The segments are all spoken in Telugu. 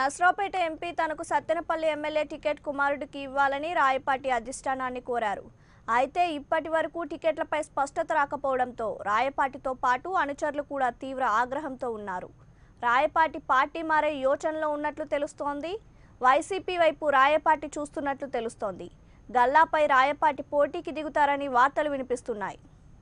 నసరావుపేట ఎంపీ తనకు సత్తెనపల్లి ఎమ్మెల్యే టికెట్ కుమారుడికి ఇవ్వాలని రాయపాటి అధిష్టానాన్ని కోరారు అయితే ఇప్పటి వరకు టికెట్లపై స్పష్టత రాకపోవడంతో రాయపాటితో పాటు అనుచరులు కూడా తీవ్ర ఆగ్రహంతో ఉన్నారు రాయపాటి పార్టీ మారే యోచనలో ఉన్నట్లు తెలుస్తోంది వైసీపీ వైపు రాయపాటి చూస్తున్నట్లు తెలుస్తోంది గల్లాపై రాయపాటి పోటీకి దిగుతారని వార్తలు వినిపిస్తున్నాయి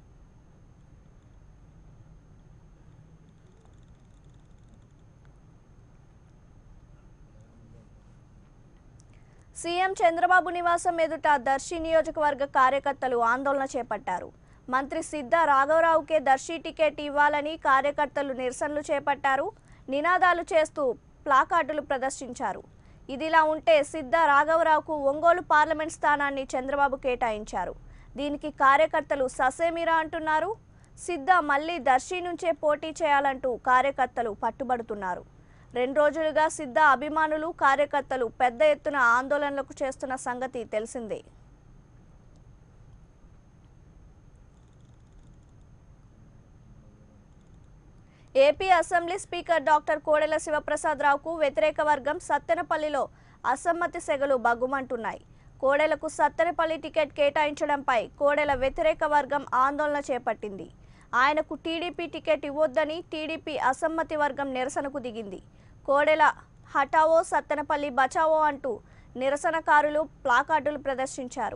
సీఎం చంద్రబాబు నివాసం ఎదుట దర్శి నియోజకవర్గ కార్యకర్తలు ఆందోళన చేపట్టారు మంత్రి సిద్ధ రాఘవరావుకే దర్శి టికెట్ ఇవ్వాలని కార్యకర్తలు నిరసనలు చేపట్టారు నినాదాలు చేస్తూ ప్లాకార్డులు ప్రదర్శించారు ఇదిలా ఉంటే సిద్ధ రాఘవరావుకు ఒంగోలు పార్లమెంట్ స్థానాన్ని చంద్రబాబు కేటాయించారు దీనికి కార్యకర్తలు ససేమిరా అంటున్నారు సిద్ధ మళ్ళీ దర్శి నుంచే పోటీ చేయాలంటూ కార్యకర్తలు పట్టుబడుతున్నారు రెండు రోజులుగా సిద్ధ అభిమానులు కార్యకర్తలు పెద్ద ఎత్తున ఆందోళనలకు చేస్తున్న సంగతి తెలిసిందే AP assembly speaker doctor Kodela శివప్రసాదరావుకు వ్యతిరేక వర్గం సత్తెనపల్లిలో అసమ్మతి సెగలు బగ్గుమంటున్నాయి కోడెలకు సత్తెనపల్లి టికెట్ కేటాయించడంపై కోడెల వ్యతిరేక వర్గం ఆందోళన చేపట్టింది ఆయనకు టీడీపీ టికెట్ ఇవ్వొద్దని టీడీపీ అసమ్మతి వర్గం నిరసనకు దిగింది కోడెల హటావో సత్తెనపల్లి బచావో అంటూ నిరసనకారులు ప్లాకార్డులు ప్రదర్శించారు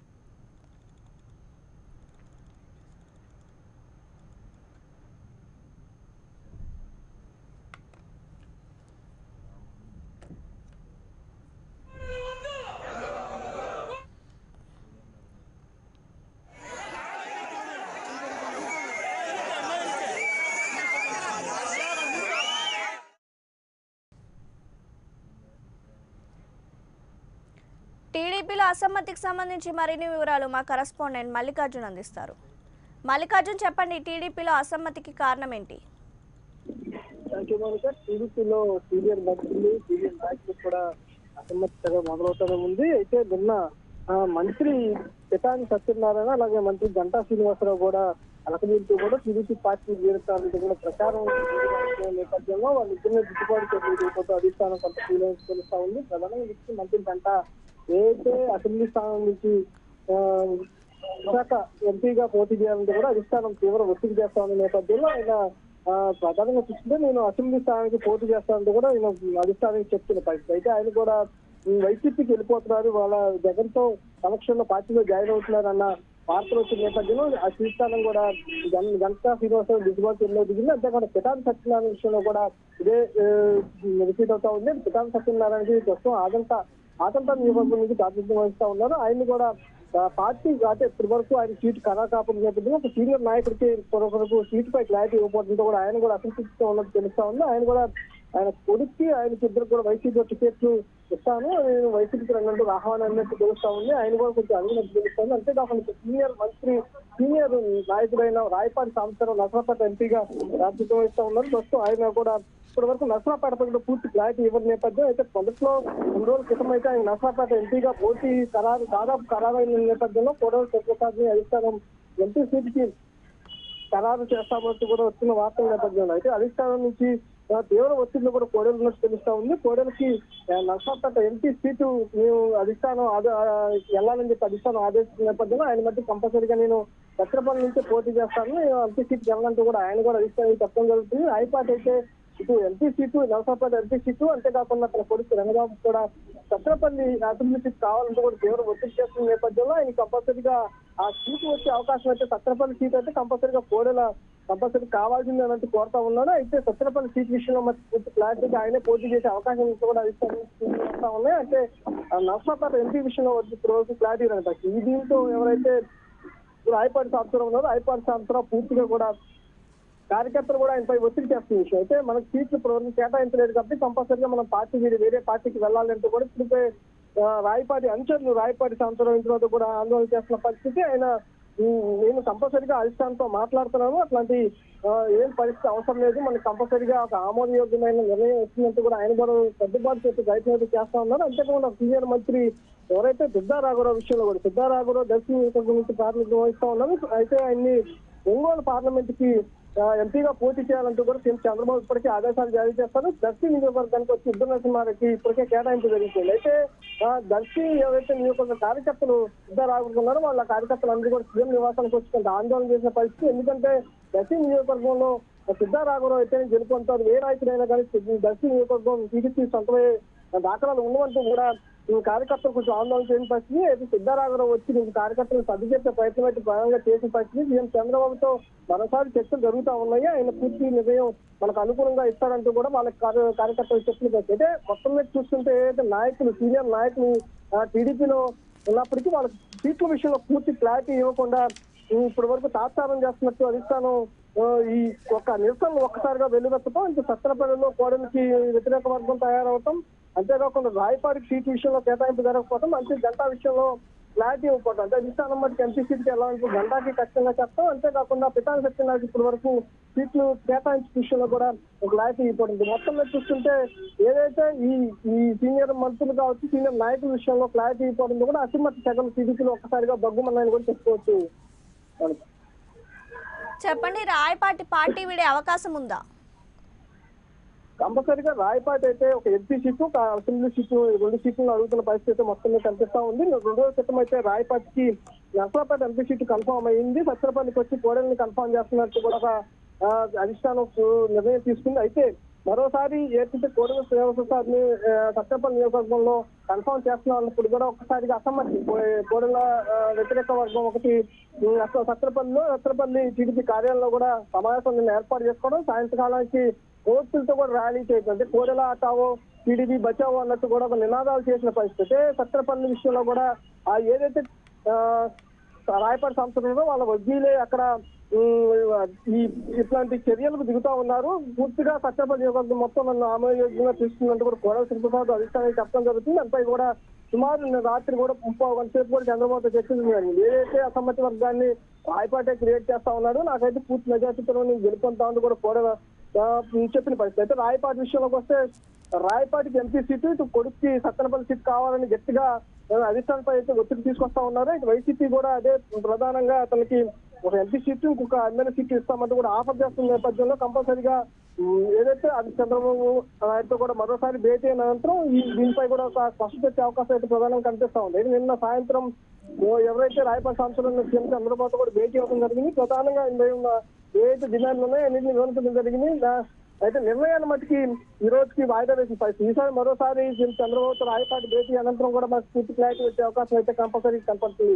టీడీపీలో అసమ్మతికి సంబంధించి మరిన్ని వివరాలు మా కరస్పాండెంట్ మల్లికార్జున్ అందిస్తారు మల్లికార్జున్ చెప్పండి టీడీపీలో అసమ్మతికి కారణం ఏంటి థ్యాంక్ యూ మౌనిక టీడీపీలో సీనియర్ మంత్రులు సీనియర్ నాయకులు కూడా అసమ్మతిగా మొదలవుతూనే ఉంది అయితే నిన్న ఆ, మంత్రి పితాని సత్యనారాయణ అలాగే మంత్రి గంటా శ్రీనివాసరావు కూడా అలకబీరుతూ కూడా టీడీపీ పార్టీ వీరుతారంటూ కూడా ప్రచారం జరిగిన నేపథ్యంలో వాళ్ళిద్దరిని దిద్దుబాటు చేయడంతో అధిష్టానం కొంత ఫీలింగ్స్ తెలుస్తా ఉంది ప్రధానంగా దృష్టి మంత్రి గంటా ఏదైతే అసెంబ్లీ స్థానం నుంచి ఆ, విశాఖ ఎంపీగా పోటీ చేయాలంటే కూడా అధిష్టానం తీవ్ర ఒత్తిడి చేస్తా ఉన్న నేపథ్యంలో ఆయన ఆ, ప్రధానంగా చూస్తుంటే నేను అసెంబ్లీ స్థానానికి పోటీ చేస్తానంటూ కూడా ఆయన అధిష్టానానికి చెప్తున్న పరిస్థితి అయితే ఆయన కూడా ఈ వైసీపీకి వెళ్ళిపోతున్నారు వాళ్ళ జగన్తో సమక్షంలో పార్టీలో జాయిన్ అవుతున్నారు అన్న వార్తలు వచ్చిన నేపథ్యంలో ఆ శ్రీస్థానం కూడా గం- గంటా శ్రీనివాసరావు దిగుబాటులో దిగింది అంతేకాకుండా పితాని సత్యనారాయణ విషయంలో కూడా ఇదే రిపీట్ అవుతా ఉంది పితాని సత్యనారాయణకి ప్రస్తుతం ఆదంత ఆదంత నియోజకవర్గం నుంచి ప్రాతినిధ్యం వహిస్తా ఉన్నారు ఆయన్ని కూడా ఆ, పార్టీ అంటే ఇప్పటి వరకు ఆయన సీటు కరా కాపుల నేపథ్యంలో ఒక సీనియర్ నాయకుడికి కొరకు సీటు పై క్లారిటీ ఇవ్వకపోవడంతో కూడా ఆయన కూడా అసంతృప్తితో ఉన్నట్టు తెలుస్తా ఉంది ఆయన కూడా ఆయన కొడుక్కి ఆయనకి ఇద్దరు కూడా వైసీపీ టికెట్లు ఇస్తాను నేను వైసీపీకి రంగంటూ ఆహ్వానం అన్నట్టు తెలుస్తా ఉంది ఆయన కూడా కొంచెం అనుకున్నట్టు తెలుస్తుంది అంతేకాకుండా సీనియర్ మంత్రి సీనియర్ నాయకుడైన రాయపాటి సాంబశివరావు నసరాపేట ఎంపీగా ప్రాతినిధ్యం వహిస్తా ఉన్నారు ప్రస్తుతం ఆయన కూడా ఇప్పటి వరకు నసరాపేట పైన పూర్తి క్లారిటీ ఇవ్వని నేపథ్యం అయితే మొదట్లో రెండు రోజుల క్రితం అయితే ఆయన నసరాపేట ఎంపీగా పోటీ ఖరారు దాదాపు ఖరారైన నేపథ్యంలో కోడల శివప్రసాద్ ని అధిష్టానం ఎంపీ సీటుకి ఖరారు చేస్తామంటూ కూడా వచ్చిన వార్తల నేపథ్యంలో అయితే అధిష్టానం నుంచి ఆ, తీవ్ర ఒత్తిడిలో కూడా కోడలు ఉన్నట్టు తెలుస్తా ఉంది కోడలికి ఆ, నర్సాపేట ఎంపీ సీటు మేము అధిష్టానం ఆద- ఆ, వెళ్ళాలని చెప్పి అధిష్టానం ఆదేశించిన నేపథ్యంలో ఆయన మధ్య కంపల్సరీగా నేను దత్తరపల్లి నుంచే పోటీ చేస్తాను నేను ఎంపీ సీట్కి వెళ్ళాలంటూ కూడా ఆయన కూడా అధిష్టానం చెప్పడం జరుగుతుంది ఐపాట్ అయితే ఇటు MP seat Narasapeta MP seat అంతేకాకుండా తన కొడుకు రంగబాబు కూడా సత్రపల్లి అసెంబ్లీ సీట్ కావాలంటూ కూడా తీవ్ర ఒత్తిడి చేస్తున్న నేపథ్యంలో ఆయన కంపల్సరీగా ఆ సీటు వచ్చే అవకాశం అయితే సత్రపల్లి సీట్ అయితే కంపల్సరీగా కోడెల కంపల్సరీ కావాల్సింది అన్నట్టు కోరుతా ఉన్నాడు అయితే సత్రపల్లి సీట్ విషయంలో మరి పూర్తి క్లారిటీగా ఆయనే పోటీ చేసే అవకాశం ఉంటే కూడా అధిష్టానం వస్తా ఉన్నాయి అంటే ఆ నరసాపేట ఎంపీ విషయంలో వచ్చి ఇప్పుడు వరకు క్లారిటీ రాదు ఈ దీంతో ఎవరైతే ఇప్పుడు ఐపాటి సంవత్సరం ఉన్నారో ఐపాటి సంవత్సరం పూర్తిగా కూడా కార్యకర్తలు కూడా ఆయనపై ఒత్తిడి చేస్తున్న విషయం అయితే మనకు సీట్లు ఇప్పుడు కేటాయించలేదు కాబట్టి కంపల్సరీగా మనం పార్టీ వీడి వేరే పార్టీకి వెళ్ళాలంటే కూడా ఇప్పుడైతే ఆ, రాయపాటి అనుచరులు రాయపాటి సంవత్సరం తర్వాత కూడా ఆందోళన చేస్తున్న పరిస్థితి ఆయన ఉమ్, నేను కంపల్సరీగా అధిష్టానంతో మాట్లాడుతున్నాను అట్లాంటి ఆ, ఏం పరిస్థితి అవసరం లేదు మనకి కంపల్సరీగా ఒక ఆమోదయోగ్యమైన నిర్ణయం వచ్చినట్టు కూడా ఆయన కూడా సర్దుబాటు చేసి ప్రయత్నం అయితే చేస్తా ఉన్నారు అంతేకాకుండా సీనియర్ మంత్రి ఎవరైతే సిద్ధారాఘవరావు విషయంలో కూడా సిద్ధారాఘవరావు దర్శి నియోజకవర్గం నుంచి ప్రాతినిధ్యం వహిస్తా ఉన్నారు అయితే ఆయన్ని ఒంగోలు పార్లమెంట్ కి ఆ, ఎంపీగా పోటీ చేయాలంటూ కూడా సీఎం చంద్రబాబు ఇప్పటికే ఆదేశాలు జారీ చేస్తారు దర్శి నియోజకవర్గానికి వచ్చి ఇద్దరు నరసింహారెడ్డి ఇప్పటికే కేటాయింపు జరిగింది అయితే ఆ, దర్శి ఏవైతే నియోజకవర్గ కార్యకర్తలు ఇద్దరు ఆగుతున్నారో వాళ్ళ కార్యకర్తలు అందరూ కూడా సీఎం నివాసానికి వచ్చి కొంత ఆందోళన చేసిన పరిస్థితి ఎందుకంటే దర్శి నియోజకవర్గంలో సిద్ధారాఘవరావు అయితే గెలుపొంటారు ఏ నాయకుడైనా కానీ దర్శి నియోజకవర్గం టీడీపీ సొంతమే దాఖలాలు ఉన్నవంటూ కూడా ఈ కార్యకర్తలు కొంచెం ఆందోళన చేయని పరిస్థితి అయితే సిద్ధారాఘవరావు వచ్చి ఈ కార్యకర్తలు సర్ది చెప్పే ప్రయత్నం అయితే బలంగా చేసిన పరిస్థితి సీఎం చంద్రబాబుతో మరోసారి చర్చలు జరుగుతా ఉన్నాయి ఆయన పూర్తి నిర్ణయం మనకు అనుకూలంగా ఇస్తారంటూ కూడా వాళ్ళ కార్య- కార్యకర్తలు చెప్పిన పరిస్థితి అయితే మొత్తం మీద చూస్తుంటే ఏదైతే నాయకులు సీనియర్ నాయకులు టీడీపీలో ఉన్నప్పటికీ వాళ్ళకి సీట్ల విషయంలో పూర్తి క్లారిటీ ఇవ్వకుండా ఇప్పటి వరకు తాత్సారం చేస్తున్నట్టు అధిష్టానం ఆ, ఈ ఒక్క నిరసన ఒక్కసారిగా వెలువెత్తడం ఇంకా సత్తరపల్లిలో కోడలికి వ్యతిరేక వర్గం తయారవటం అంతేకాకుండా రాయపాడికి సీట్ విషయంలో కేటాయింపు జరగకపోవడం అంతే గంటా విషయంలో క్లారిటీ ఇవ్వకపోవడం అంటే అధిష్టానం మటుకు ఎంపీ సీట్కి వెళ్ళాలంటే గంటాకి ఖచ్చితంగా చెప్తాం అంతేకాకుండా పితాని సత్యనారాయణ ఇప్పటి వరకు సీట్లు కేటాయింపు విషయంలో కూడా ఒక క్లారిటీ ఇవ్వబడింది మొత్తం మీద చూస్తుంటే ఏదైతే ఈ ఈ సీనియర్ మంత్రులు కావచ్చు సీనియర్ నాయకుల విషయంలో క్లారిటీ ఇవ్వబడింది కూడా అతిమతి సెగలు టీడీపీలో ఒక్కసారిగా బగ్గుమన్నాయని కూడా చెప్పుకోవచ్చు మనకి. చెప్పండి రాయపాటి పార్టీ వీడే అవకాశం ఉందా కంపల్సరిగా రాయపాటి అయితే ఒక ఎంపీ సీటు ఒక అసెంబ్లీ సీటు ఈ రెండు సీట్లు అడుగుతున్న పరిస్థితి అయితే మొత్తం మీద కనిపిస్తా ఉంది రెండు రోజుల క్రితం అయితే రాయపాటికి నర్సరాపేట ఎంపీ సీటు కన్ఫర్మ్ అయింది సత్యపల్లికి వచ్చి కోడల్ని కన్ఫర్మ్ చేస్తున్నట్టు కూడా ఒక ఆ, అధిష్టానం నిర్ణయం తీసుకుంది అయితే మరోసారి ఏదైతే కోడల శ్రీనివాసప్రసాద్ ని సత్యపల్లి నియోజకవర్గంలో కన్ఫర్మ్ చేస్తున్నా అన్నప్పుడు కూడా ఒకసారిగా అసమ్మతి కో- కోడల ఆ, వ్యతిరేక వర్గం ఒకటి ఉమ్, అసలు సత్రపల్లిలో సత్రపల్లి టీడీపీ కార్యాలయంలో కూడా సమావేశం నిన్న ఏర్పాటు చేసుకోవడం సాయంత్రకాలానికి కోర్టులతో కూడా ర్యాలీ చేయడం అంటే కోడెల ఆటావో టీడీపీ బచావో అన్నట్టు కూడా ఒక నినాదాలు చేసిన పరిస్థితి అయితే సత్రపల్లి విషయంలో కూడా ఆ ఏదైతే ఆ, రాయపాటి సంస్థలో వాళ్ళ వడ్డీలే అక్కడ ఉమ్, ఈ ఇట్లాంటి చర్యలకు దిగుతా ఉన్నారు పూర్తిగా సత్యపల్లి నియోజకవర్గం మొత్తం నన్ను ఆమోయోగ్యంగా తీసుకున్నట్టు కూడా కోడల శ్రీప్రసాద్ అధిష్టానానికి చెప్పడం జరుగుతుంది దానిపై కూడా సుమారు నిన్న రాత్రి కూడా ముప్పై గంట సేపు కూడా చంద్రబాబుతో చర్చించడం జరిగింది ఏదైతే అసమ్మతి వర్గాన్ని రాయపాటే క్రియేట్ చేస్తా ఉన్నాడు నాకైతే పూర్తి మెజార్టీతో నేను గెలుపొందామని కూడా కోడ ఆ, చెప్పిన పరిస్థితి అయితే రాయపాటి విషయంలోకి వస్తే రాయపాటికి ఎంపీ సీటు ఇటు కొడుక్కి సత్తెనపల్లి సీట్ కావాలని గట్టిగా ఆ, అధిష్టానంపై అయితే ఒత్తిడి తీసుకొస్తా ఉన్నారు ఇటు వైసీపీ కూడా అదే ప్రధానంగా అతనికి ఒక ఎంపీ సీటు ఇంకొక ఎమ్మెల్యే సీటు ఇస్తామంటూ కూడా ఆఫర్ చేస్తున్న నేపథ్యంలో కంపల్సరిగా ఉమ్, ఏదైతే అది చంద్రబాబు ఆయనతో కూడా మరోసారి భేటీ అయిన అనంతరం ఈ దీనిపై కూడా ఒక స్పష్టత వచ్చే అవకాశం అయితే ప్రధానంగా కనిపిస్తా ఉంది ఇది నిన్న సాయంత్రం ఓ ఎవరైతే రాయపాటి సంస్థలు సీఎం చంద్రబాబుతో కూడా భేటీ అవ్వడం జరిగింది ప్రధానంగా ఇందులో ఉన్న ఏదైతే డిమాండ్లు ఉన్నాయో అన్నింటినీ వివరించడం జరిగింది నా- అయితే నిర్ణయాన్ని మట్టుకి ఈ రోజుకి వాయిదా వేసిన పరిస్థితి ఈసారి మరోసారి సీఎం చంద్రబాబుతో రాయపాటి భేటీ అనంతరం కూడా మనకు పూర్తి క్లారిటీ వచ్చే అవకాశం అయితే కంపల్సరీ కనపడుతుంది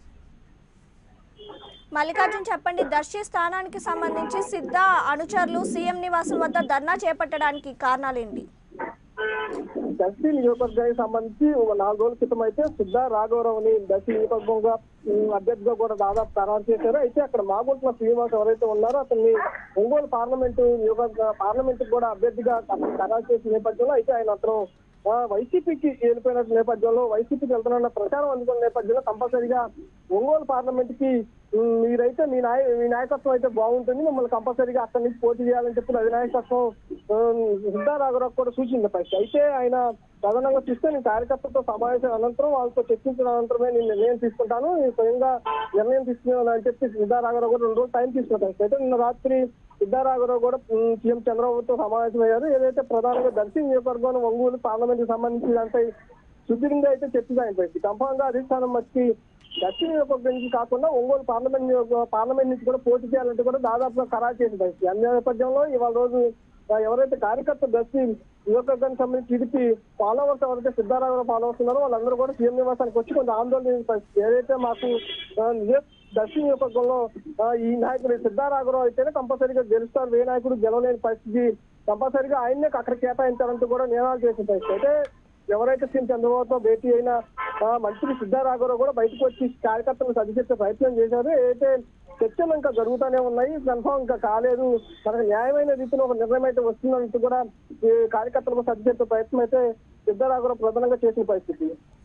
మల్లికార్జున్ చెప్పండి దర్శి స్థానానికి సంబంధించి సిద్ధ అనుచరులు సీఎం నివాసం వద్ద ధర్నా చేపట్టడానికి కారణాలేంటి దర్శి నియోజకవర్గానికి సంబంధించి ఒక నాలుగు రోజుల క్రితం అయితే సిద్ధా రాఘవరావుని దర్శి నియోజకవర్గంగా ఉమ్, అభ్యర్థిగా కూడా దాదాపు ఖరారు చేశారు అయితే అక్కడ మాగుంట్ల శ్రీనివాస్ ఎవరైతే ఉన్నారో అతన్ని ఒంగోలు పార్లమెంటు నియోజకవర్గ పార్లమెంట్ కూడా అభ్యర్థిగా అతన్ని ఖరారు చేసిన నేపథ్యంలో అయితే ఆయన అతను ఆ, వైసీపీకి వెళ్ళిపోయిన నేపథ్యంలో వైసీపీకి వెళ్తున్న ప్రచారం అందుకున్న నేపథ్యంలో కంపల్సరీగా ఒంగోలు పార్లమెంట్ కి ఉమ్, మీరైతే మీ నాయ మీ నాయకత్వం అయితే బాగుంటుంది మిమ్మల్ని కంపల్సరీగా అక్కడి నుంచి పోటీ చేయాలని చెప్పి అధినాయకత్వం సిద్ధారాఘరావు కూడా సూచించిన పరిస్థితి అయితే ఆయన ప్రధానంగా చూస్తే నేను కార్యకర్తలతో సమావేశం అనంతరం వాళ్ళతో చర్చించిన అనంతరమే నేను నిర్ణయం తీసుకుంటాను నేను స్వయంగా నిర్ణయం తీసుకున్నాను అని చెప్పి సిద్ధారాఘరావు కూడా రెండు రోజులు టైం తీసుకున్న పరిస్థితి అయితే నిన్న రాత్రి సిద్ధారాఘరావు కూడా ఉమ్, సీఎం చంద్రబాబుతో సమావేశమయ్యారు ఏదైతే ప్రధానంగా దర్శి నియోజకవర్గం ఒంగోలు పార్లమెంట్ సంబంధించి దానిపై సుదీర్ఘంగా అయితే చర్చ సాగిపోయింది కంపంగా అధిష్టానం వచ్చి దక్షిణ నియోజకవర్గం నుంచి కాకుండా ఒంగోలు పార్లమెంట్ నియోజక పార్లమెంట్ నుంచి కూడా పోటీ చేయాలంటే కూడా దాదాపుగా ఖరారు చేసిన పరిస్థితి అన్ని నేపథ్యంలో ఇవాళ రోజు ఆ, ఎవరైతే కార్యకర్త దర్శి నియోజకవర్గానికి సంబంధించి టీడీపీ ఫాలోవర్స్ ఎవరైతే సిద్ధారామరావు ఫాలోవర్స్ ఉన్నారో వాళ్ళందరూ కూడా సీఎం నివాసానికి వచ్చి కొంత ఆందోళన చేసిన పరిస్థితి ఏదైతే మాకు ఆ, నిజ- దర్శి నియోజకవర్గంలో ఆ, ఈ నాయకుడు సిద్ధారాఘరావు అయితేనే కంపల్సరీగా గెలుస్తారు ఏ నాయకుడు గెలవలేని పరిస్థితి కంపల్సరీగా ఆయన్నే అక్కడ కేటాయించాలంటూ కూడా నినాదాలు చేసిన పరిస్థితి అయితే ఎవరైతే సీఎం చంద్రబాబుతో భేటీ అయిన ఆ, మంత్రి సిద్ధారాఘవరావు కూడా బయటకు వచ్చి కార్యకర్తలను సరిచేసే ప్రయత్నం చేశారు ఏదైతే చర్చలు ఇంకా జరుగుతూనే ఉన్నాయి కన్ఫామ్ ఇంకా కాలేదు మనకు న్యాయమైన రీతిలో ఒక నిర్ణయం అయితే వస్తుందంటూ కూడా ఈ కార్యకర్తలకు సరిచేసే ప్రయత్నం అయితే సిద్ధారాఘవరావు ప్రధానంగా చేసిన పరిస్థితి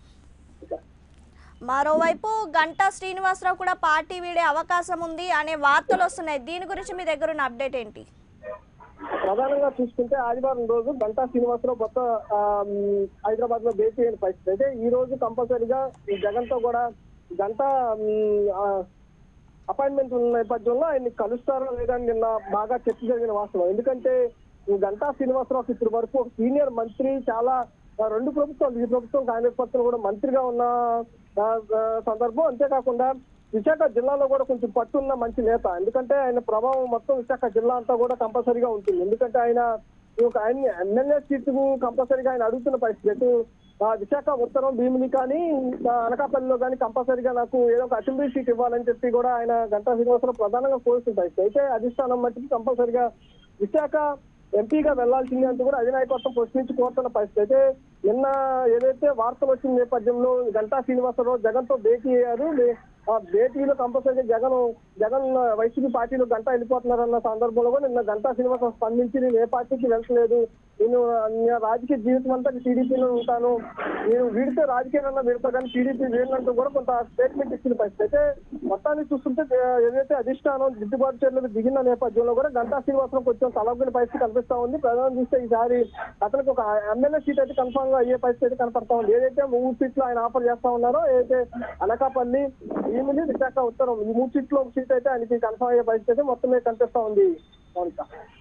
మరోవైపు గంటా శ్రీనివాసరావు కూడా పార్టీ వీడే అవకాశం ఉంది అనే వార్తలు వస్తున్నాయి దీని గురించి మీ దగ్గర ఉన్న అప్డేట్ ఏంటి ప్రధానంగా చూసుకుంటే ఆదివారం రోజు గంటా శ్రీనివాసరావు కొత్త హైదరాబాద్ లో భేటీ అయిన పరిస్థితి అయితే ఈ రోజు కంపల్సరీగా ఈ జగన్ తో కూడా గంటా ఉమ్, ఆ, అపాయింట్మెంట్ ఉన్న నేపథ్యంలో ఆయన్ని కలుస్తారో లేదా అని నిన్న బాగా చర్చ జరిగిన వాస్తవం ఎందుకంటే ఈ గంటా శ్రీనివాసరావు ఇప్పటి వరకు ఒక సీనియర్ మంత్రి చాలా ఆ, రెండు ప్రభుత్వాలు ఈ ప్రభుత్వం కాంగ్రెస్ పక్షంలో కూడా మంత్రిగా ఉన్న ఆ, ఆ, సందర్భం అంతేకాకుండా విశాఖ జిల్లాలో కూడా కొంచెం పట్టున్న మంచి నేత ఎందుకంటే ఆయన ప్రభావం మొత్తం విశాఖ జిల్లా అంతా కూడా కంపల్సరీగా ఉంటుంది ఎందుకంటే ఆయన ఈ యొక్క ఆయన ఎమ్మెల్యే సీటుకు కంపల్సరీగా ఆయన అడుగుతున్న పరిస్థితి అటు ఆ, విశాఖ ఉత్తరం భీమిని కానీ ఆ, అనకాపల్లిలో కానీ కంపల్సరీగా నాకు ఏదో ఒక అసెంబ్లీ సీట్ ఇవ్వాలని చెప్పి కూడా ఆయన గంటా శ్రీనివాసరావు ప్రధానంగా కోరుతున్న పరిస్థితి అయితే అధిష్టానం మట్టికి కంపల్సరీగా విశాఖ ఎంపీగా వెళ్లాల్సింది అంటూ కూడా అధినాయకత్వం ప్రశ్నించి కోరుతున్న పరిస్థితి అయితే నిన్న ఏదైతే వార్తలు వచ్చిన నేపథ్యంలో గంటా శ్రీనివాసరావు జగన్ తో భేటీ అయ్యారు లే- ఆ భేటీలో కంపల్సరీగా జగన్ జగన్ వైసీపీ పార్టీలో గంట వెళ్ళిపోతున్నారన్న సందర్భంలో కూడా నిన్న గంటా శ్రీనివాసరావు స్పందించి నేను ఏ పార్టీకి వెళ్తలేదు నేను నా రాజకీయ జీవితం అంతా టీడీపీలో ఉంటాను నేను వీడితే రాజకీయాలన్నా వీడితో కానీ టీడీపీ వీళ్ళంటూ కూడా కొంత స్టేట్మెంట్ ఇచ్చిన పరిస్థితి అయితే మొత్తాన్ని చూస్తుంటే ఆ, ఏదైతే అధిష్టానం దిద్దుబాటు చర్యలకు దిగిన నేపథ్యంలో కూడా గంటా శ్రీనివాసరావు కొంచెం తలగిన పరిస్థితి కనిపిస్తా ఉంది ప్రధానం చూస్తే ఈసారి అతనికి ఒక ఎమ్మెల్యే సీట్ అయితే కన్ఫామ్ గా అయ్యే పరిస్థితి అయితే కనపడతా ఉంది ఏదైతే మూడు సీట్లు ఆయన ఆఫర్ చేస్తా ఉన్నారో ఏదైతే అనకాపల్లి ఈమిలి విశాఖ ఉత్తరం ఈ మూడు సీట్లు ఒక సీట్ అయితే ఆయనకి కన్ఫామ్ అయ్యే పరిస్థితి అయితే మొత్తం మీద కనిపిస్తా ఉంది మౌనిక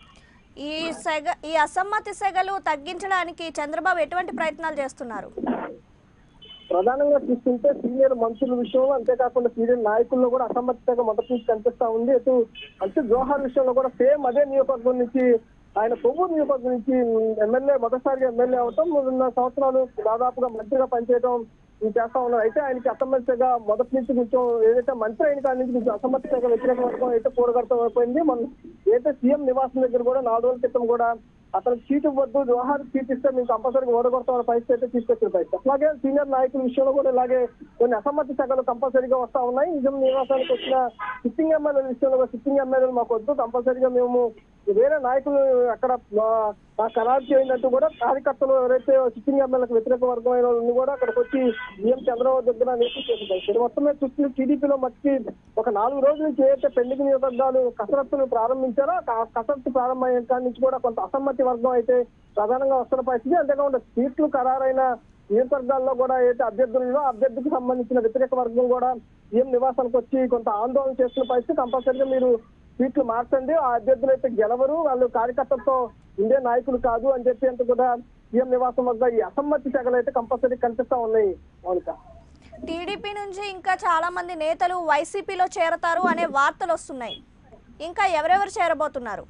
ఈ సెగ ఈ అసమ్మతి సెగలు తగ్గించడానికి చంద్రబాబు ఎటువంటి ప్రయత్నాలు చేస్తున్నారు ప్రధానంగా చూస్తుంటే సీనియర్ మంత్రుల విషయంలో అంతేకాకుండా సీనియర్ నాయకుల్లో కూడా అసమ్మతిగా మొదటి నుంచి కనిపిస్తా ఉంది అటు అంటే జోహార్ విషయంలో కూడా సేమ్ అదే నియోజకవర్గం నుంచి ఆయన కొవ్వూరు నియోజకవర్గం నుంచి ఎమ్మెల్యే మొదటిసారిగా ఎమ్మెల్యే అవటం మూడున్నర సంవత్సరాలు దాదాపుగా మంత్రిగా పనిచేయడం చేస్తా ఉన్నారు అయితే ఆయనకి అసమ్మతిగా మొదటి నుంచి కొంచెం ఏదైతే మంత్రి అయిన కాడి నుంచి కొంచెం అసమ్మతిగా వ్యతిరేక వర్గం అయితే కూడగడతాం అయిపోయింది మనం ఏదైతే సీఎం నివాసం దగ్గర కూడా నాలుగు రోజుల క్రితం కూడా అతనికి సీటు వద్దు జవహర్ సీట్ ఇస్తే మేము కంపల్సరీ ఓడగొడతామన్న పరిస్థితి అయితే తీసుకొచ్చిన పరిస్థితి అట్లాగే సీనియర్ నాయకుల విషయంలో కూడా ఇలాగే కొన్ని అసమ్మతి శాఖలు కంపల్సరీగా వస్తా ఉన్నాయి నిజం నివాసానికి వచ్చిన సిట్టింగ్ ఎమ్మెల్యేల విషయంలో కూడా సిట్టింగ్ ఎమ్మెల్యేలు మాకు వద్దు కంపల్సరీగా మేము వేరే నాయకులు అక్కడ ఆ, ఆ ఖరారు చేయండి కూడా కార్యకర్తలు ఎవరైతే సిట్టింగ్ ఎమ్మెల్యేలకు వ్యతిరేక వర్గమైన వాళ్ళు కూడా అక్కడికి వచ్చి సీఎం చంద్రబాబు దగ్గర నేర్పించేది మొత్తం మీద చూస్తే టీడీపీలో మట్టి ఒక నాలుగు రోజుల నుంచి ఏదైతే పెండింగ్ నియోజకవర్గాలు కసరత్తులు ప్రారంభించారో ఆ కసరత్తు ప్రారంభమైన కాడి నుంచి కూడా కొంత అసమ్మతి వర్గం అయితే ప్రధానంగా వస్తున్న పరిస్థితి అంతేకాకుండా సీట్లు ఖరారైన నియోజకవర్గాల్లో కూడా ఏదైతే అభ్యర్థులలో అభ్యర్థికి సంబంధించిన వ్యతిరేక వర్గం కూడా సీఎం నివాసానికి వచ్చి కొంత ఆందోళన చేస్తున్న పరిస్థితి కంపల్సరీగా మీరు సీట్లు మార్చండి ఆ అభ్యర్థులు అయితే గెలవరు వాళ్ళు కార్యకర్తలతో ఉండే నాయకులు కాదు అని చెప్పి అంటూ కూడా సీఎం నివాసం వద్ద ఈ అసమ్మతి శాఖలు అయితే కంపల్సరీ కనిపిస్తా ఉన్నాయి మౌనిక టీడీపీ నుంచి ఇంకా చాలా మంది నేతలు వైసీపీలో చేరతారు అనే వార్తలు వస్తున్నాయి ఇంకా ఎవరెవరు చేరబోతున్నారు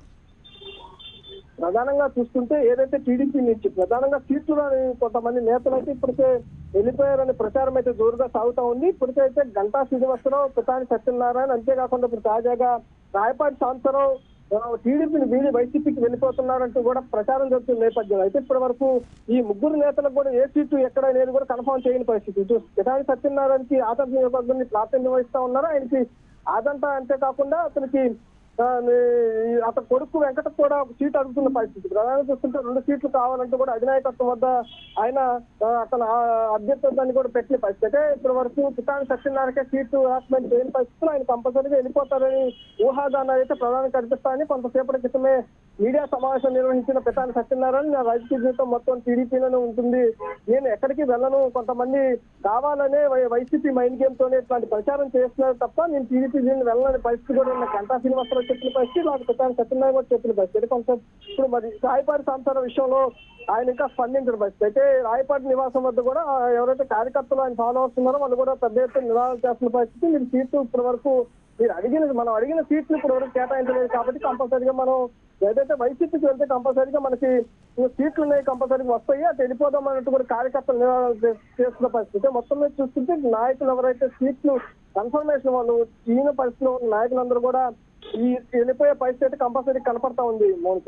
ప్రధానంగా చూస్తుంటే ఏదైతే టీడీపీ నుంచి ప్రధానంగా సీట్లు రాని కొంతమంది నేతలు అయితే ఇప్పటికే వెళ్ళిపోయారనే ప్రచారం అయితే జోరుగా సాగుతా ఉంది ఇప్పటికైతే గంటా శ్రీనివాసరావు ప్రధాని సత్యనారాయణ అంతేకాకుండా ఇప్పుడు తాజాగా రాయపాటి శాంతరావు ఆ, టీడీపీని వీడి వైసీపీకి వెళ్ళిపోతున్నారంటూ కూడా ప్రచారం జరుగుతున్న నేపథ్యంలో అయితే ఇప్పటి వరకు ఈ ముగ్గురు నేతలకు కూడా ఏ సీటు ఎక్కడ అనేది కూడా కన్ఫర్మ్ చేయని పరిస్థితి ఇటు ప్రధాని సత్యనారాయణకి ఆదంత నియోజకవర్గం నుంచి ప్రాతినిధ్యం వహిస్తా ఉన్నారు ఆయనకి ఆదంత అంతేకాకుండా అతనికి ఆ, ఈ అతని కొడుకు వెంకట కూడా ఒక సీట్ అడుగుతున్న పరిస్థితి ప్రధానంగా చూస్తుంటే రెండు సీట్లు కావాలంటూ కూడా అధినాయకత్వం వద్ద ఆయన ఆ, అతను ఆ అభ్యర్థాన్ని కూడా పెట్టిన పరిస్థితి అయితే ఇప్పటి వరకు కిసాన్ సత్యనారాయణ సీటు అలాట్మెంట్ చేయని పరిస్థితుల్లో ఆయన కంపల్సరీగా వెళ్ళిపోతారని ఊహాగానాలు అయితే ప్రధాని కనిపిస్తాయని కొంతసేపటి క్రితమే మీడియా సమావేశం నిర్వహించిన ప్రధాని సత్యనారాయణ నా రాజకీయ జీవితం మొత్తం టీడీపీలోనే ఉంటుంది నేను ఎక్కడికి వెళ్ళను కొంతమంది కావాలనే వై- వైసీపీ మైండ్ గేమ్ తోనే ఇట్లాంటి ప్రచారం చేస్తున్నారు తప్ప నేను టీడీపీ దీన్ని వెళ్ళని పరిస్థితి కూడా ఉన్న గంటా శ్రీనివాసరావు చెప్పిన పరిస్థితి నాకు ప్రధాని సత్యనారాయణ కూడా చెప్పిన పరిస్థితి కొంచెం ఇప్పుడు మరి రాయపాటి సంసార విషయంలో ఆయన ఇంకా స్పందించిన పరిస్థితి అయితే రాయపాటి నివాసం వద్ద కూడా ఆ, ఎవరైతే కార్యకర్తలు ఆయన ఫాలో అవుతున్నారో వాళ్ళు కూడా పెద్ద ఎత్తున నిరాదన చేస్తున్న పరిస్థితి మీరు సీట్లు ఇప్పటి వరకు మీరు అడిగిన మనం అడిగిన సీట్లు ఇప్పుడు వరకు కేటాయించలేదు కాబట్టి కంపల్సరీగా మనం ఏదైతే వైసీపీకి వెళ్తే కంపల్సరీగా మనకి ఈ సీట్లు ఉన్నాయి కంపల్సరీగా వస్తాయి అటు వెళ్ళిపోదాం అన్నట్టు కూడా కార్యకర్తలు నిరాదన చే- చేస్తున్న పరిస్థితి మొత్తం మీద చూస్తుంటే నాయకులు ఎవరైతే సీట్లు కన్ఫర్మేషన్ వాళ్ళు ఈయన పరిస్థితిలో ఉన్న నాయకులందరూ కూడా ఈ వెళ్ళిపోయే పరిస్థితి అయితే కంపల్సరీ కనపడతా ఉంది మౌనిక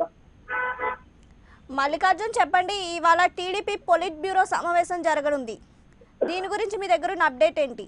మల్లికార్జున్ చెప్పండి ఇవాళ టీడీపీ పొలిట్ బ్యూరో సమావేశం జరగనుంది దీని గురించి మీ దగ్గర ఉన్న అప్డేట్ ఏంటి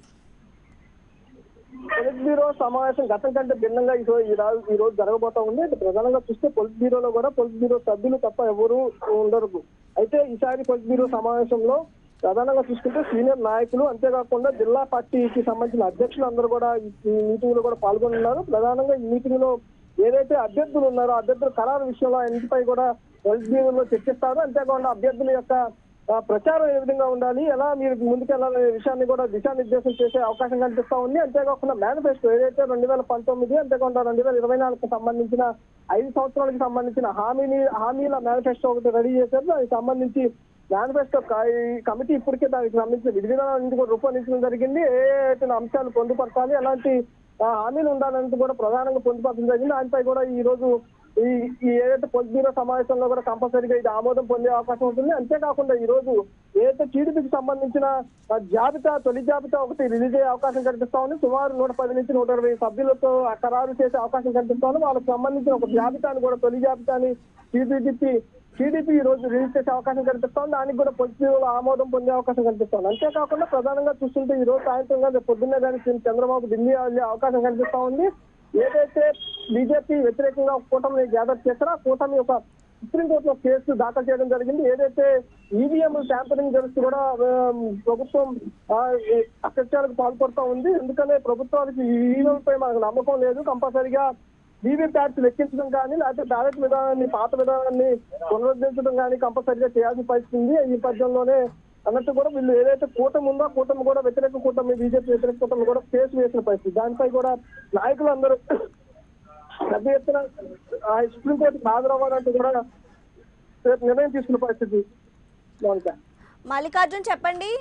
పొలిట్ బ్యూరో సమావేశం గతం కంటే భిన్నంగా ఈ రోజు ఈ రోజు ఈ రోజు జరగబోతా ఉంది అయితే ప్రధానంగా చూస్తే పొలిట్ బ్యూరోలో కూడా పొలిట్ బ్యూరో సభ్యులు తప్ప ఎవరు ఉండరు అయితే ఈసారి పొలిట్ బ్యూరో సమావేశంలో ప్రధానంగా చూసుకుంటే సీనియర్ నాయకులు అంతేకాకుండా జిల్లా పార్టీకి సంబంధించిన అధ్యక్షులు అందరూ కూడా ఈ ఈ మీటింగ్ లో కూడా పాల్గొన్నారు ప్రధానంగా ఈ మీటింగ్ లో ఏదైతే అభ్యర్థులు ఉన్నారో అభ్యర్థుల ఖరారు విషయంలో ఇంటిపై కూడా పొలిట్ బ్యూరోలో చర్చిస్తారు అంతేకాకుండా అభ్యర్థుల యొక్క ఆ, ప్రచారం ఏ విధంగా ఉండాలి ఎలా మీరు ముందుకెళ్లాలనే విషయాన్ని కూడా దిశానిర్దేశం చేసే అవకాశం కనిపిస్తా ఉంది అంతేకాకుండా మేనిఫెస్టో ఏదైతే రెండు వేల పంతొమ్మిది అంతేకాకుండా రెండు వేల ఇరవై నాలుగుకి సంబంధించిన ఐదు సంవత్సరాలకు సంబంధించిన హామీని హామీల మేనిఫెస్టో ఒకటి రెడీ చేశారు దానికి సంబంధించి మేనిఫెస్టో కమిటీ ఇప్పటికే దానికి సంబంధించిన విధి విధానాలను కూడా రూపొందించడం జరిగింది ఏ ఏ అంశాలు పొందుపరచాలి ఎలాంటి ఆ, హామీలు ఉండాలని కూడా ప్రధానంగా పొందుపరచడం జరిగింది దానిపై కూడా ఈ రోజు ఈ ఈ ఏదైతే పొలిట్ బ్యూరో సమావేశంలో కూడా కంపల్సరీగా ఇది ఆమోదం పొందే అవకాశం ఉంటుంది అంతేకాకుండా ఈ రోజు ఏదైతే టీడీపీకి సంబంధించిన ఆ, జాబితా తొలి జాబితా ఒకటి రిలీజ్ అయ్యే అవకాశం కనిపిస్తా ఉంది సుమారు నూట పది నుంచి నూట ఇరవై సభ్యులతో ఆ ఖరారు చేసే అవకాశం కనిపిస్తా ఉంది వాళ్ళకి సంబంధించిన ఒక జాబితాని కూడా తొలి జాబితాని టీడీపీ టీడీపీ ఈ రోజు రిలీజ్ చేసే అవకాశం కనిపిస్తా ఉంది దానికి కూడా పొలిట్ బ్యూరో ఆమోదం పొందే అవకాశం కనిపిస్తుంది అంతేకాకుండా ప్రధానంగా చూస్తుంటే ఈ రోజు సాయంత్రం కానీ రేపు పొద్దున్నే కానీ చంద్రబాబు ఢిల్లీ వెళ్ళే అవకాశం కనిపిస్తా ఉంది ఏదైతే బీజేపీ వ్యతిరేకంగా కూటమిని గ్యాదర్ చేస్తారో ఆ కూటమి ఒక సుప్రీంకోర్టులో కేసు దాఖలు చేయడం జరిగింది ఏదైతే ఈవీఎం ట్యాంపరింగ్ తెలిసి కూడా ఆ, ప్రభుత్వం ఆ, ఈ అకృత్యాలకు పాల్పడుతూ ఉంది ఎందుకంటే ప్రభుత్వానికి ఈ ఈవీఎం పై మనకు నమ్మకం లేదు కంపల్సరిగా వీవీ ప్యాట్స్ లెక్కించడం కానీ లేకపోతే బ్యాలెట్ విధానాన్ని పాత విధానాన్ని పునరుద్ధరించడం కానీ కంపల్సరిగా చేయాల్సిన పరిస్థితి ఉంది ఈ నేపథ్యంలోనే అన్నట్టు కూడా వీళ్ళు ఏదైతే కూటమి ఉందో ఆ కూటమి కూడా వ్యతిరేక కూటమి బీజేపీ వ్యతిరేక కూటమి కూడా కేసు వేసిన పరిస్థితి దానిపై కూడా నాయకులు అందరూ పెద్ద ఎత్తున ఆ సుప్రీంకోర్టుకు హాజరవ్వాలంటూ కూడా రేపు నిర్ణయం తీసుకున్న పరిస్థితి మౌనిక మల్లికార్జున్ చెప్పండి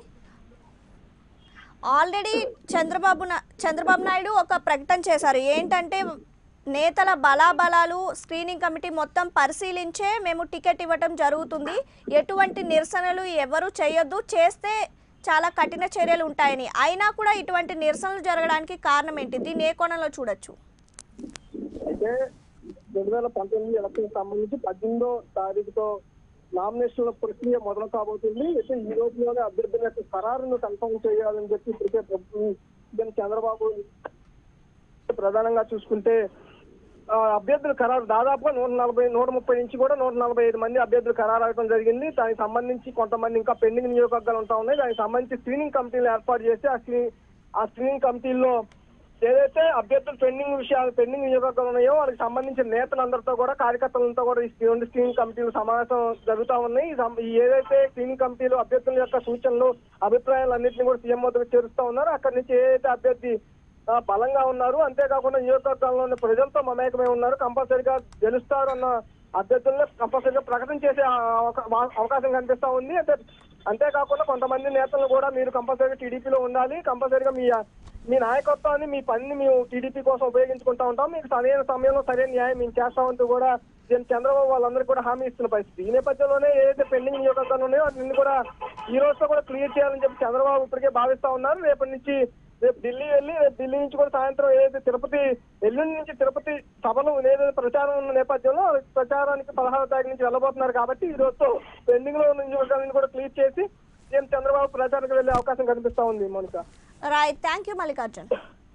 ఆల్రెడీ చంద్రబాబు నా- చంద్రబాబు నాయుడు ఒక ప్రకటన చేశారు ఏంటంటే నేతల బలాబలాలు స్క్రీనింగ్ కమిటీ మొత్తం పరిశీలించే మేము టికెట్ ఇవ్వటం జరుగుతుంది ఎటువంటి నిరసనలు ఎవరు చేయొద్దు చేస్తే చాలా కఠిన చర్యలు ఉంటాయని అయినా కూడా ఇటువంటి నిరసనలు జరగడానికి కారణం ఏంటి దీన్ని ఏ కోణంలో చూడొచ్చు అయితే రెండు వేల పంతొమ్మిది ఎలక్షన్ సంబంధించి పద్దెనిమిదో తారీఖుతో నామినేషన్ల ప్రక్రియ మొదలు కాబోతుంది అయితే ఈ రోజులోనే అభ్యర్థుల యొక్క ఖరారును కన్ఫర్మ్ చేయాలని చెప్పి ఇప్పటికే ప్రభుత్వం సీఎం చంద్రబాబు ప్రధానంగా చూసుకుంటే ఆ, అభ్యర్థుల ఖరారు దాదాపుగా నూట నలభై నూట ముప్పై నుంచి కూడా నూట నలభై ఐదు మంది అభ్యర్థులు ఖరారు అవడం జరిగింది దానికి సంబంధించి కొంతమంది ఇంకా పెండింగ్ నియోజకవర్గాలు ఉంటా ఉన్నాయి దానికి సంబంధించి స్క్రీనింగ్ కమిటీలు ఏర్పాటు చేసి ఆ స్క్రీన్ ఆ స్క్రీనింగ్ కమిటీల్లో ఏదైతే అభ్యర్థులు పెండింగ్ విషయాలు పెండింగ్ నియోజకవర్గాలు ఉన్నాయో వాళ్ళకి సంబంధించిన నేతలందరితో కూడా కార్యకర్తలతో కూడా ఈ రెండు స్క్రీనింగ్ కమిటీలు సమావేశం జరుగుతా ఉన్నాయి ఈ సం- ఈ ఏదైతే స్క్రీనింగ్ కమిటీలు అభ్యర్థుల యొక్క సూచనలు అభిప్రాయాలు అన్నింటినీ కూడా సీఎం వద్దకు చేరుస్తా ఉన్నారు అక్కడి నుంచి ఏదైతే అభ్యర్థి ఆ, బలంగా ఉన్నారు అంతేకాకుండా నియోజకవర్గాల్లో ఉన్న ప్రజలతో మమేకమై ఉన్నారు కంపల్సరిగా గెలుస్తారు అన్న అభ్యర్థులను కంపల్సరిగా ప్రకటన చేసే ఆ అవకా- వా- అవకాశం కనిపిస్తా ఉంది అంటే అంతేకాకుండా కొంతమంది నేతలు కూడా మీరు కంపల్సరిగా టీడీపీలో ఉండాలి కంపల్సరిగా మీ మీ నాయకత్వాన్ని మీ పనిని మేము టీడీపీ కోసం ఉపయోగించుకుంటా ఉంటాం మీకు సరైన సమయంలో సరైన న్యాయం మేము చేస్తామంటూ కూడా సీఎం చంద్రబాబు వాళ్ళందరికీ కూడా హామీ ఇస్తున్న పరిస్థితి ఈ నేపథ్యంలోనే ఏదైతే పెండింగ్ నియోజకవర్గాలు ఉన్నాయో వాటిని కూడా ఈ రోజుతో కూడా క్లియర్ చేయాలని చెప్పి చంద్రబాబు ఇప్పటికే భావిస్తా ఉన్నారు రేపటి నుంచి రేపు ఢిల్లీ వెళ్ళి రేపు ఢిల్లీ నుంచి కూడా సాయంత్రం ఏదైతే తిరుపతి ఎల్లుండి నుంచి తిరుపతి సభలు ఏదైతే ప్రచారం ఉన్న నేపథ్యంలో ప్రచారానికి పదహారో తారీఖు నుంచి వెళ్ళబోతున్నారు కాబట్టి ఈ రోజుతో పెండింగ్ లో ఉన్న నియోజకవర్గాలను కూడా క్లియర్ చేసి సీఎం చంద్రబాబు ప్రచారానికి వెళ్లే అవకాశం కనిపిస్తా ఉంది Monika right thank you Mallikarjun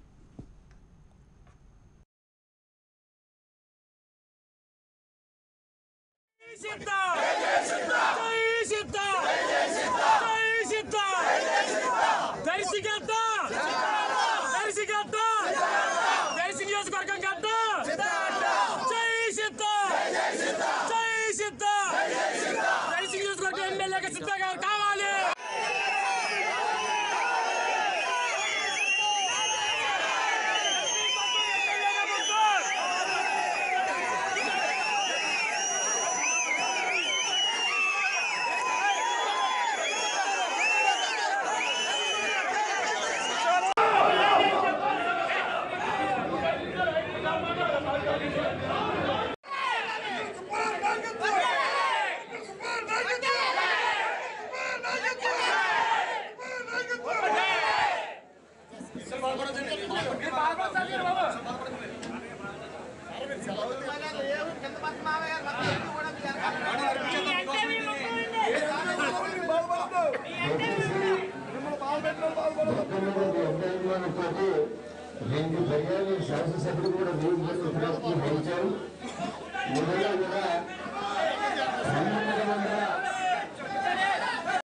సిద్ధ జై సిద్ధ జై సిద్ధ దర్శిగద్ద దర్శిగద్ద దర్శి నియోజకవర్గం గద్ద జై సిద్ధ జై సిద్ధ దర్శి నియోజకవర్గం ఎమ్మెల్యేగా సిద్ధ గారు కావాలి తోటి రెండు పర్యాలు శాసనసభ్యులు కూడా నియోజకవర్గ వహించారు మొదలు కూడా